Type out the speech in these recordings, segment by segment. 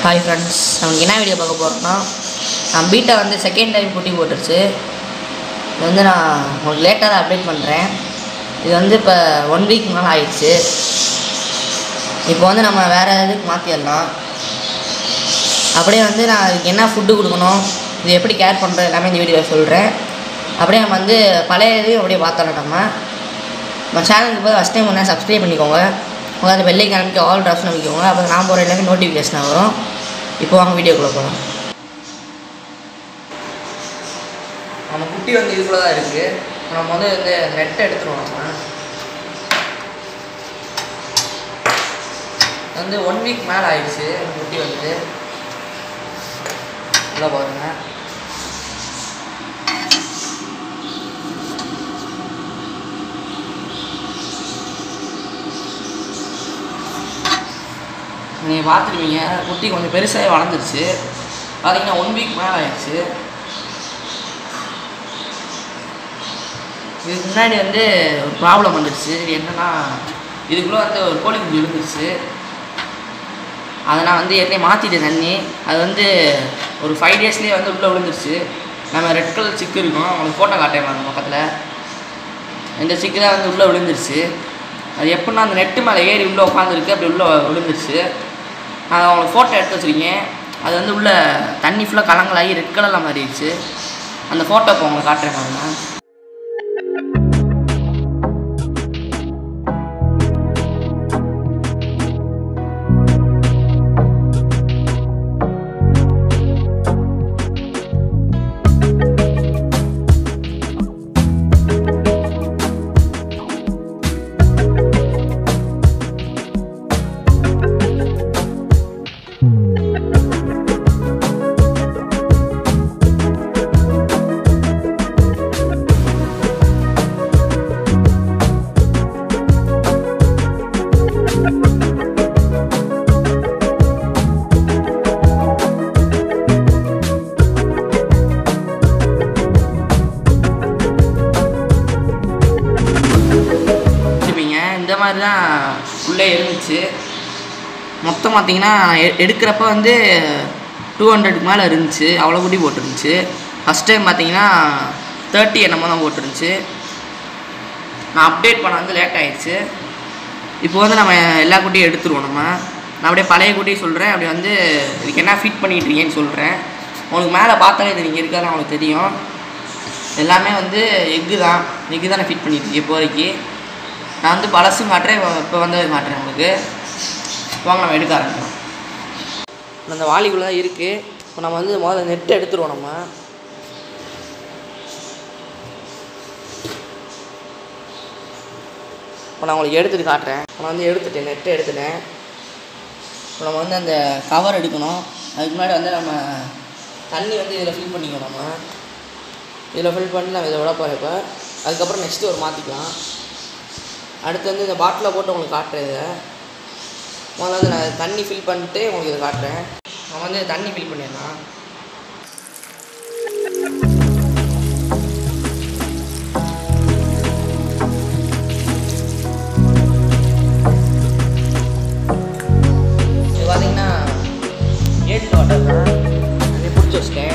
Hi friends நமக்கு என்ன video பார்க்க போகிறோம்னா நான் பீட்டா வந்து செகண்ட் டைம் குட்டி போட்டுருச்சு இது வந்து நான் உங்களுக்கு லேட்டாக தான் அப்டேட் பண்ணுறேன் இது வந்து இப்போ ஒன் வீக் மேலே ஆயிடுச்சு இப்போ வந்து நம்ம வேறு இதுக்கு மாற்றிடலாம் அப்படியே வந்து நான் இதுக்கு என்ன ஃபுட்டு கொடுக்கணும் இது எப்படி கேர் பண்ணுறது எல்லாமே இந்த வீடியோவில் சொல்கிறேன் அப்படியே நம்ம வந்து பழைய இதையும் அப்படியே பார்த்தோம் நம்ம நம்ம சேனலுக்கு போய் ஃபஸ்ட் டைம் ஒன்றா சப்ஸ்கிரைப் பண்ணிக்கோங்க உங்கள் அந்த வெள்ளை கிளம்பிக்கு ஆல் ட்ராப்ஸ் நம்பிக்கோங்க அப்போ நான் போகிற எல்லாமே நோட்டிஃபிகேஷன் வரும் இப்போ வாங்க வீடியோக்குள்ளே போகலாம் நம்ம குட்டி வந்து இதுக்குள்ளே தான் இருக்குது நம்ம வந்து வந்து நெட்டை எடுத்துருவோம் நம்ம இது வந்து ஒன் வீக் மேலே ஆயிடுச்சு அந்த குட்டி வந்து உள்ள பாருங்க நீங்கள் பார்த்துருவீங்க குட்டி கொஞ்சம் பெருசாகவே வளர்ந்துருச்சு பார்த்தீங்கன்னா ஒன் வீக் மேலே ஆயிடுச்சு இதுக்கு முன்னாடி வந்து ஒரு ப்ராப்ளம் வந்துடுச்சு இது என்னென்னா இதுக்குள்ளே வந்து ஒரு கோழி குஞ்சு விழுந்துருச்சு அதை நான் வந்து ஏற்கனவே மாற்றிட்டேன் தண்ணி அது வந்து ஒரு ஃபைவ் டேஸ்லேயே வந்து உள்ளே விழுந்துருச்சு நம்ம ரெட் கலர் சிக்கு இருக்கும் உங்களுக்கு ஃபோட்டோ காட்டேன் பாருங்க பக்கத்தில் இந்த சிக்கு தான் வந்து உள்ளே விழுந்துருச்சு அது எப்படின்னா அந்த நெட்டு மேலே ஏறி உள்ளே உட்காந்துருக்கு அப்படி உள்ளே விழுந்துருச்சு நான் அவங்களுக்கு ஃபோட்டோ எடுத்து வச்சுருக்கேன் அது வந்து உள்ளே தண்ணி ஃபுல்லாக கலங்கலாகி ரெட் கலரில் மாறிடுச்சு அந்த ஃபோட்டோ இப்போ உங்களுக்கு காட்டுறேன் பாருங்க வச்சுப்பீங்க இந்த மாதிரி தான் உள்ளே இருந்துச்சு மொத்தம் பார்த்தீங்கன்னா எ- எடுக்கிறப்ப வந்து டூ ஹண்ட்ரடுக்கு மேலே இருந்துச்சு அவ்வளோ குட்டி போட்டுருந்துச்சு ஃபஸ்ட் டைம் பார்த்தீங்கன்னா தேர்ட்டி என்னமோ தான் போட்டுருந்துச்சு நான் அப்டேட் பண்ண வந்து லேட் ஆயிடுச்சு இப்போ வந்து நம்ம எல்லா குட்டியும் எடுத்துருவோம் நம்ம நான் அப்படியே பழைய குட்டி சொல்கிறேன் அப்படி வந்து இதுக்கு என்ன ஃபிட் பண்ணிட்டு இருக்கீங்கன்னு சொல்கிறேன் உங்களுக்கு மேலே பார்த்தாலே இது நீங்கள் இருக்காதுன்னு உங்களுக்கு தெரியும் எல்லாமே வந்து எக்கு தான் எக்கு தான் நான் ஃபிட் பண்ணிட்டு இருக்கேன் இப்போதைக்கு நான் வந்து பழசும் காட்டுறேன் இப்போ வந்து காட்டுறேன் உங்களுக்கு வாங்க நம்ம எடுக்க ஆரம்பிக்கலாம் அந்த வாளிக்குள்ளே தான் இருக்குது இப்போ நம்ம வந்து முதல்ல நெட்டை எடுத்துருவோம் நம்ம இப்போ நான் உங்களுக்கு எடுத்துட்டு காட்டுறேன் இப்போ நான் வந்து எடுத்துட்டேன் நெட்டை எடுத்துட்டேன் இப்போ நம்ம வந்து அந்த கவர் எடுக்கணும் அதுக்கு முன்னாடி வந்து நம்ம தண்ணி வந்து இதில் ஃபில் பண்ணிக்கணும் நம்ம இதில் ஃபில் பண்ணி நம்ம இதை விட போகிறேன் இப்போ அதுக்கப்புறம் நெக்ஸ்ட்டு ஒரு மாற்றிக்கலாம் அடுத்து வந்து இந்த பாட்டிலில் போட்டு உங்களுக்கு காட்டுறேன் இதை முதல்ல வந்து நான் தண்ணி ஃபில் பண்ணிட்டு உங்களுக்கு இதை காட்டுறேன் நான் வந்து தண்ணி ஃபில் பண்ணிடலாம் இது பார்த்தீங்கன்னா ஏட் வாட்டர் தான் அதை பிடிச்சி வச்சிட்டேன்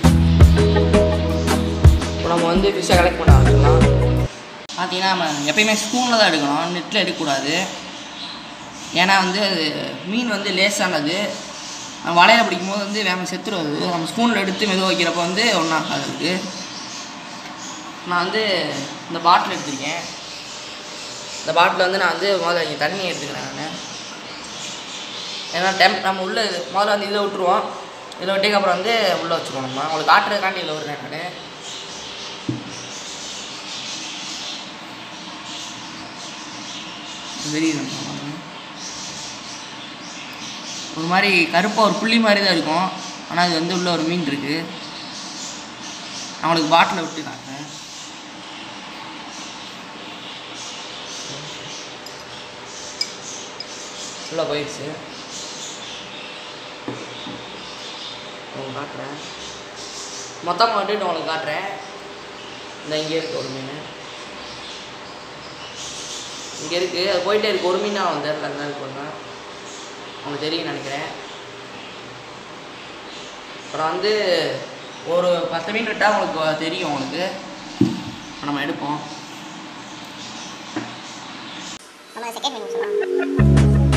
இப்போ நம்ம வந்து ஃபிஷ்ஷை கலெக்ட் பண்ண ஆரம்பிக்கலாம் பார்த்தீங்கன்னா நம்ம எப்பயுமே ஸ்பூனில் தான் எடுக்கணும் நெட்டில் எடுக்கக்கூடாது ஏன்னா வந்து அது மீன் வந்து லேசானது நம்ம வலையில் பிடிக்கும்போது வந்து வேம செத்துருவது நம்ம ஸ்பூனில் எடுத்து மெதுவாக வைக்கிறப்ப வந்து ஒன்றாகாது அதுக்கு நான் வந்து இந்த பாட்டில் எடுத்திருக்கேன் இந்த பாட்டில் வந்து நான் வந்து முதல்ல இங்கே தண்ணி எடுத்துக்கிறேன் நான் ஏன்னா டெம்ப் நம்ம உள்ளே முதல்ல வந்து இதை விட்டுருவோம் இதில் விட்டதுக்கு அப்புறம் வந்து உள்ளே வச்சுருவோம் நம்ம உங்களுக்கு காட்டுறதுக்காண்டி இதில் விடுறேன் நான் தெரியுது ஒரு மாதிரி கருப்பாக ஒரு புள்ளி மாதிரி தான் இருக்கும் ஆனால் அது வந்து உள்ள ஒரு மீன் இருக்குது அவங்களுக்கு பாட்டில் விட்டு காட்டுறேன் உள்ளே போயிடுச்சு உங்களுக்கு காட்டுறேன் மொத்தமாக வந்துட்டு உங்களுக்கு காட்டுறேன் இந்த இங்கே இருக்கு ஒரு மீன் இங்கே இருக்குது அது போயிட்டே இருக்கு ஒரு மீன் நான் வந்து தெரில அந்த இருக்கு ஒன்று உங்களுக்கு தெரியும் நினைக்கிறேன் அப்புறம் வந்து ஒரு பத்து மீன் விட்டால் உங்களுக்கு தெரியும் உங்களுக்கு இப்ப நம்ம எடுப்போம் நம்ம செகண்ட் மெனு சொல்லலாம்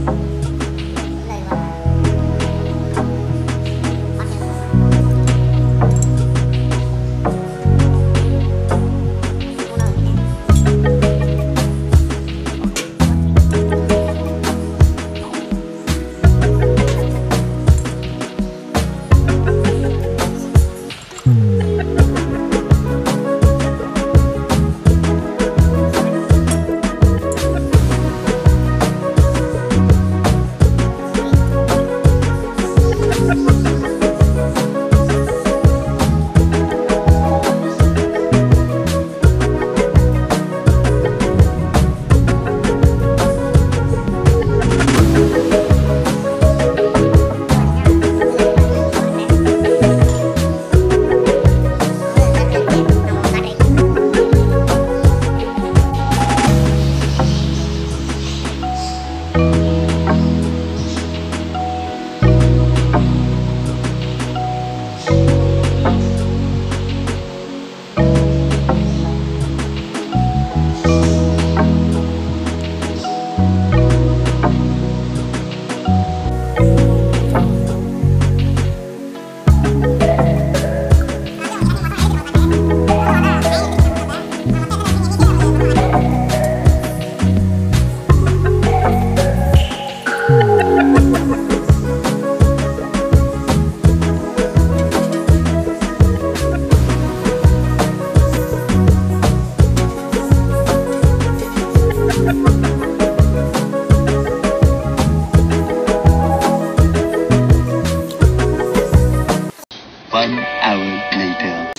One hour later.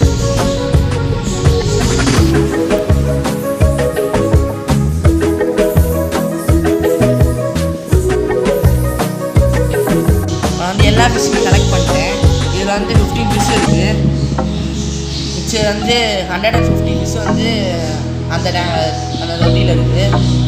நான் வந்து எல்லா ஃபிஷ்ஷுமே கலெக்ட் பண்ணிட்டேன் இதில் வந்து ஃபிஃப்டீன் ஃபிஷ் இருக்குது மிச்சம் வந்து ஹண்ட்ரட் அண்ட் ஃபிஃப்டி ஃபிஷ் வந்து அந்த டே- அந்த தொட்டியில் இருக்குது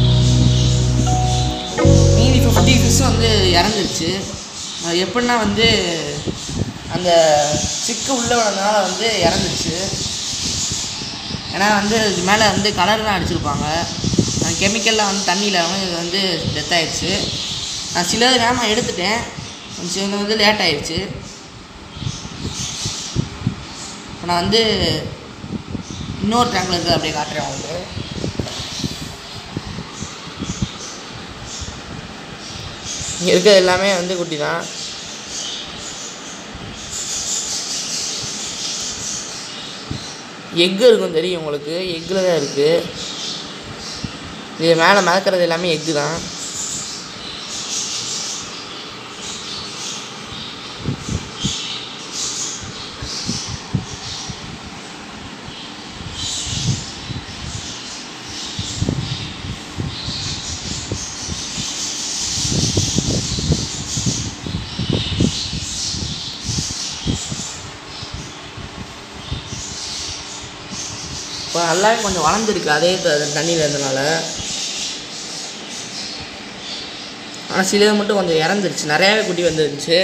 மீதி ஃபிஃப்டி ஃபிஷ் வந்து இறந்துருச்சு அது எப்படின்னா வந்து அந்த சிக்கு உள்ளே வந்ததுனால வந்து இறந்துருச்சு ஏன்னா வந்து இது மேலே வந்து கலர் தான் அடிச்சிருப்பாங்க அந்த கெமிக்கல்லாம் வந்து தண்ணியில் வந்து இது வந்து டெத் ஆயிடுச்சு நான் சிலது வேகமாக எடுத்துட்டேன் கொஞ்சம் வந்து லேட் ஆயிடுச்சு இப்போ நான் வந்து இன்னொரு டேங்கில் இருக்குது அப்படியே காட்டுறேன் உங்களுக்கு இங்கே இருக்கிறது எல்லாமே வந்து குட்டி தான் எக்கு இருக்கும் தெரியும் உங்களுக்கு எக்கில் தான் இருக்குது இது மேலே மிதக்கிறது எல்லாமே எக்கு தான் இப்போ நல்லாவே கொஞ்சம் வளர்ந்துருக்கு அதே த- தண்ணியில் இருந்தனால ஆனால் சிலது மட்டும் கொஞ்சம் இறந்துருச்சு நிறையாவே குட்டி வந்துருந்துச்சு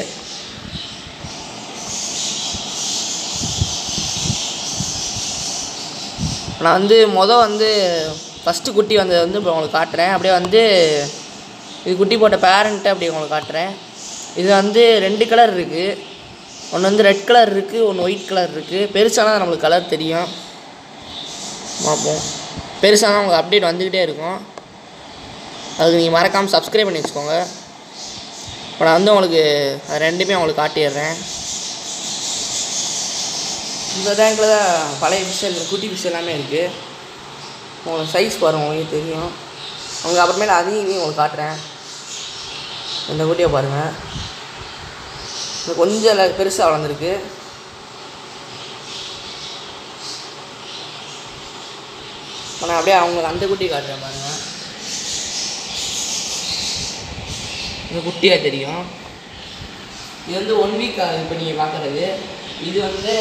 நான் வந்து மொதல் வந்து ஃபஸ்ட்டு குட்டி வந்ததை வந்து இப்போ உங்களுக்கு காட்டுறேன் அப்படியே வந்து இது குட்டி போட்ட பேரண்ட்டை அப்படியே உங்களுக்கு காட்டுறேன் இது வந்து ரெண்டு கலர் இருக்குது ஒன்று வந்து ரெட் கலர் இருக்குது ஒன்று ஒயிட் கலர் இருக்குது பெருசானா நம்மளுக்கு கலர் தெரியும் பார்ப்போம் பெருசானா உங்களுக்கு அப்டேட் வந்துக்கிட்டே இருக்கும் அதுக்கு நீங்கள் மறக்காமல் சப்ஸ்கிரைப் பண்ணி வச்சுக்கோங்க இப்போ நான் வந்து உங்களுக்கு அது ரெண்டுமே உங்களுக்கு காட்டிடுறேன் இந்த டேங்கில் தான் பழைய ஃபிஷ் குட்டி ஃபிஷ் எல்லாமே இருக்குது உங்களுக்கு சைஸ் பாருங்க உங்களுக்கு தெரியும் உங்களுக்கு அப்புறமேல அதையும் இதையும் உங்களுக்கு காட்டுறேன் இந்த குட்டியை பாருங்கள் இது கொஞ்சம் ல- பெருசா வளர்ந்துருக்கு இப்போ நான் அப்படியே அவங்களுக்கு அந்த குட்டி காட்டுறேன் பாருங்கள் இந்த குட்டியாக தெரியும் இது வந்து ஒன் வீக் இப்போ நீங்கள் பார்க்குறது இது வந்து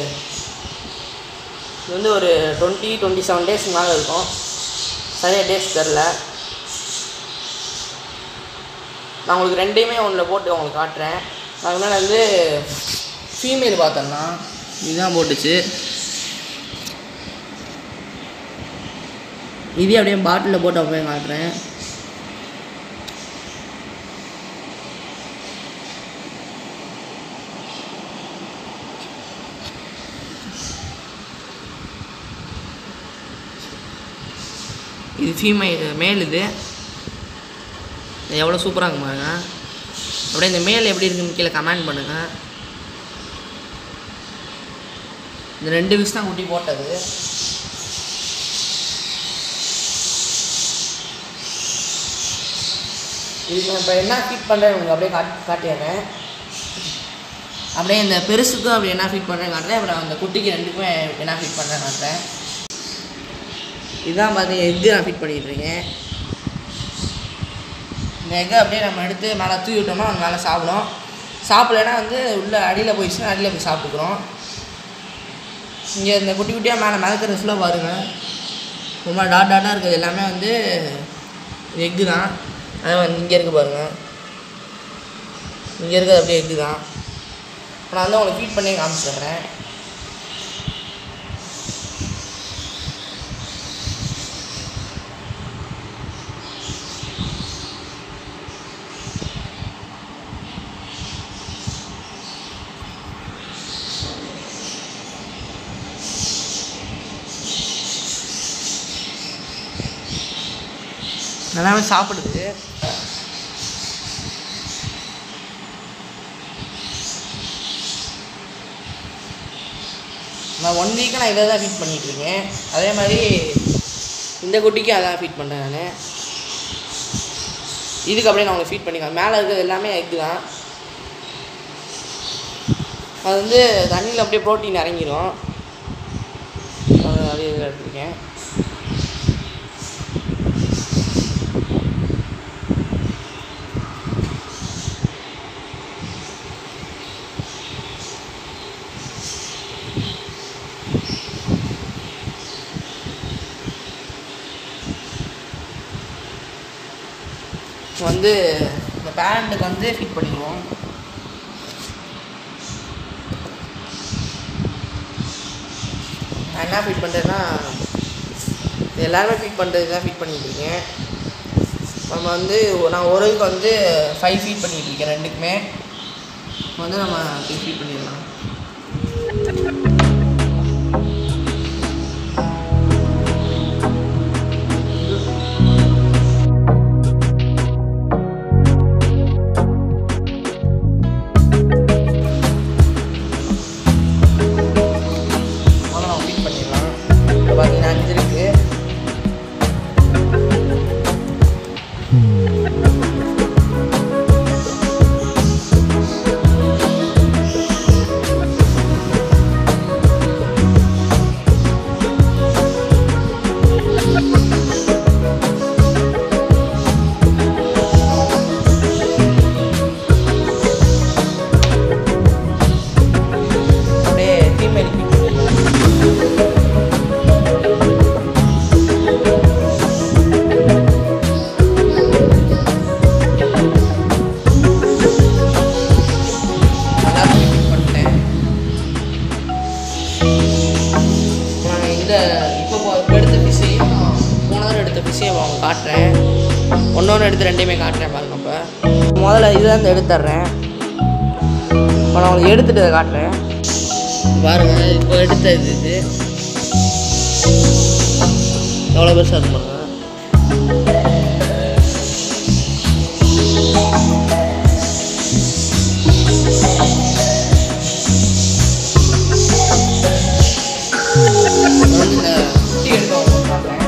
இது வந்து ஒரு டுவெண்ட்டி டுவெண்ட்டி செவன் டேஸ் மேலே இருக்கும் சரியாக டேஸ் தெரில நான் உங்களுக்கு ரெண்டையுமே ஒன்றில் போட்டு உங்களுக்கு காட்டுறேன் அதுக்கு மேலே வந்து ஃபீமேல் பார்த்தோம்னா இதுதான் போட்டுச்சு இதே அப்படியே பாட்டிலில் போட்டு அப்படியே காட்டுறேன் இது ஃபீமேல் மேல் இது எவ்வளோ சூப்பராக இருக்கு பாருங்க அப்படியே இந்த மேல் எப்படி இருக்குன்னு கீழே கமெண்ட் பண்ணுங்கள் இந்த ரெண்டு விஷ் தான் குட்டி போட்டது இதுக்கு நான் இப்போ என்ன ஃபிட் பண்ணுறேன் உங்களுக்கு அப்படியே காட்டி காட்டிடுறேன் அப்படியே இந்த பெருசுக்கும் அப்படி என்ன ஃபிட் பண்ணுறேன் காட்டுறேன் அப்புறம் அந்த குட்டிக்கு ரெண்டுக்குமே என்ன ஃபிட் பண்ணுறேன் காட்டுறேன் இதுதான் பார்த்து எக்கு நான் ஃபிட் பண்ணிட்டு இருக்கேன் இந்த எக்கை அப்படியே நம்ம எடுத்து மேலே தூவி விட்டோம்னா அது மேலே சாப்பிடும் சாப்பிடலைன்னா வந்து உள்ள அடியில் போயிடுச்சுன்னா அடியில் போய் சாப்பிட்டுக்கிறோம் இங்கே இந்த குட்டி குட்டியாக மேலே மிதக்கிறது ஃபுல்லாக பாருங்கள் ரொம்ப டாட் டாட்டாக இருக்கிறது எல்லாமே வந்து எக்கு தான் அதான் வந்து இங்கே இருக்குது பாருங்கள் இங்கே இருக்கிறது அப்படியே எக்கு தான் இப்போ நான் வந்து உங்களுக்கு ஃபீட் பண்ணி காமிச்சிடுறேன் நல்லாவே சாப்பிடுது நான் ஒன் வீக்காக நான் இதை தான் ஃபீட் பண்ணிகிட்டு இருக்கேன் அதே மாதிரி இந்த குட்டிக்கும் அதான் ஃபீட் பண்ணுறேன் நான் இதுக்கு அப்படியே நான் உங்களுக்கு ஃபீட் பண்ணிக்கலாம் மேலே இருக்கிறது எல்லாமே எக்கு தான் அது வந்து தண்ணியில் அப்படியே ப்ரோட்டீன் இறங்கிடும் அது அப்படியே இதில் எடுத்துருக்கேன் வந்து இந்த பேரண்ட்டுக்கு வந்து ஃபிட் பண்ணிடுவோம் நான் என்ன ஃபிட் பண்ணுறேன்னா எல்லாருமே ஃபிட் பண்ணுறது தான் ஃபிட் பண்ணிட்டு இருக்கேன் நம்ம வந்து நான் ஒரு இதுக்கு வந்து ஃபைவ் ஃபீட் பண்ணிட்டு இருக்கேன் ரெண்டுக்குமே இப்போ வந்து நம்ம ஃபீட் பண்ணிடலாம் முதல்ல நம்ம ஃபீட் பண்ணிடலாம் இப்போ பார்த்தீங்கன்னா அஞ்சு இருக்குது அப்படியே ஃபீமேல் ஃபீட் பண்ணிடலாம் நல்லா ஃபீட் பண்ணிட்டேன் இப்போ நான் இந்த இப்போ போ- இப்போ எடுத்த ஃபிஷ்ஷையும் போன தடவை எடுத்த ஃபிஷ்ஷையும் அவங்க காட்டுறேன் ஒன்று ஒன்று எடுத்து ரெண்டையுமே காட்டுறேன் பாருங்க இப்போ முதல்ல இதுலேருந்து எடுத்துட்றேன் இப்போ நான் உங்களுக்கு எடுத்துட்டு இதை காட்டுறேன் பாருங்க இப்போ எடுத்த இது இது எவ்வளோ பெருசாக இருக்கு பாருங்க நான் வந்து இந்த குட்டி எடுக்க உங்களுக்கு காட்டுறேன்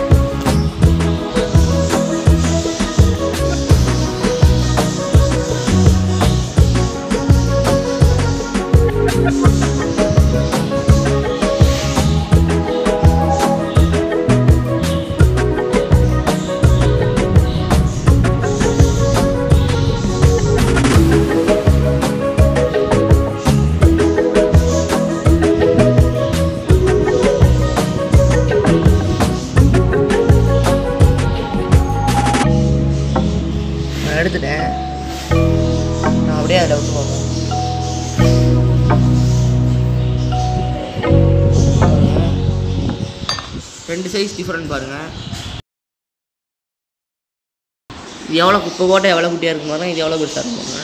நான் எடுத்துட்டேன் நான் அப்படியே அதில் விட்டு போவேன் ரெண்டு சைஸ் டிஃப்ரெண்ட் பாருங்கள் இது எவ்வளோ குப்பை கோட்டை எவ்வளோ குட்டியாக இருக்கும் பாருங்க இது எவ்வளோ பெருசாக இருக்கும் பாருங்க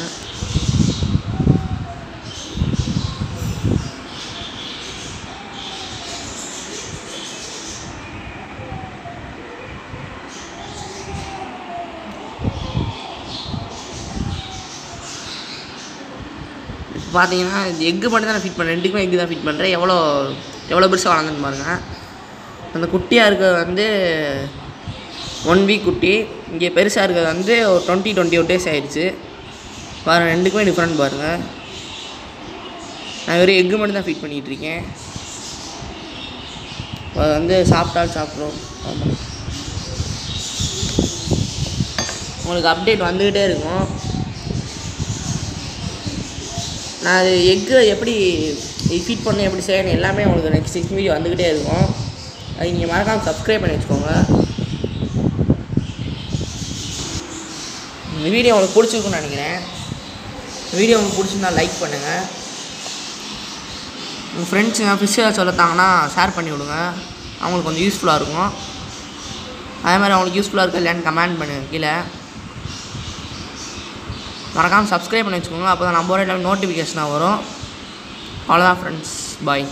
இப்போ பார்த்தீங்கன்னா இது எக்கு மட்டும் தான் ஃபிட் பண்ணுறேன் ரெண்டுக்குமே எக்கு தான் ஃபிட் பண்ணுறேன் எவ்வளோ எவ்வளோ பெருசாக வளர்ந்துன்னு பாருங்க அந்த குட்டியாக இருக்கிறது வந்து ஒன் வீக் குட்டி இங்கே பெருசாக இருக்கிறது வந்து ஒரு டுவெண்ட்டி டுவெண்ட்டி ஒன் டேஸ் ஆயிடுச்சு பாருங்கள் ரெண்டுக்குமே டிஃப்ரெண்ட் பாருங்கள் நான் வெறும் எக்கு மட்டும் தான் ஃபிட் பண்ணிகிட்டு இருக்கேன் அது வந்து சாப்பிட்டாலும் சாப்பிடும் ஆமாம் உங்களுக்கு அப்டேட் வந்துக்கிட்டே இருக்கும் நான் அது எக்கு எப்படி ஃபீட் பண்ண எப்படி செய்யணும் எல்லாமே உங்களுக்கு நெக்ஸ்ட் நெக்ஸ்ட் வீடியோ வந்துக்கிட்டே இருக்கும் அது நீங்கள் மறக்காமல் சப்ஸ்கிரைப் பண்ணி வச்சுக்கோங்க இந்த வீடியோ உங்களுக்கு பிடிச்சிருக்குன்னு நினைக்கிறேன் வீடியோ உங்களுக்கு பிடிச்சிருந்தா லைக் பண்ணுங்கள் உங்கள் ஃப்ரெண்ட்ஸுங்க ஃபிஷ் சொல்லத்தாங்கன்னா ஷேர் பண்ணி விடுங்க அவங்களுக்கு கொஞ்சம் யூஸ்ஃபுல்லாக இருக்கும் அதே மாதிரி அவங்களுக்கு யூஸ்ஃபுல்லாக இருக்கா இல்லையான்னு கமெண்ட் பண்ணுங்க கீழே மறக்காமல் சப்ஸ்கிரைப் பண்ணி வச்சுக்கோங்க அப்போ தான் நம்ம ஒரு எல்லாமே நோட்டிஃபிகேஷனாக வரும் அவ்வளோதான் ஃப்ரெண்ட்ஸ் பாய்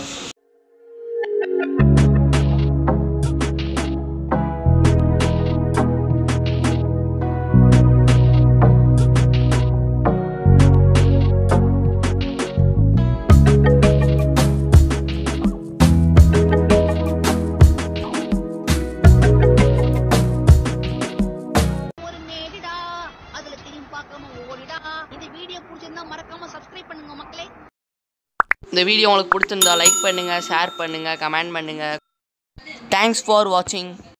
ஒரு நேரிடா அதுல திரும்பி பார்க்காம ஓடிடா இந்த வீடியோ பிடிச்சிருந்தா மறக்காம சப்ஸ்கிரைப் பண்ணுங்க மக்களே இந்த வீடியோ உங்களுக்கு பிடிச்சிருந்தா லைக் பண்ணுங்கள் ஷேர் பண்ணுங்கள் கமெண்ட் பண்ணுங்கள் தேங்க்ஸ் ஃபார் வாட்சிங்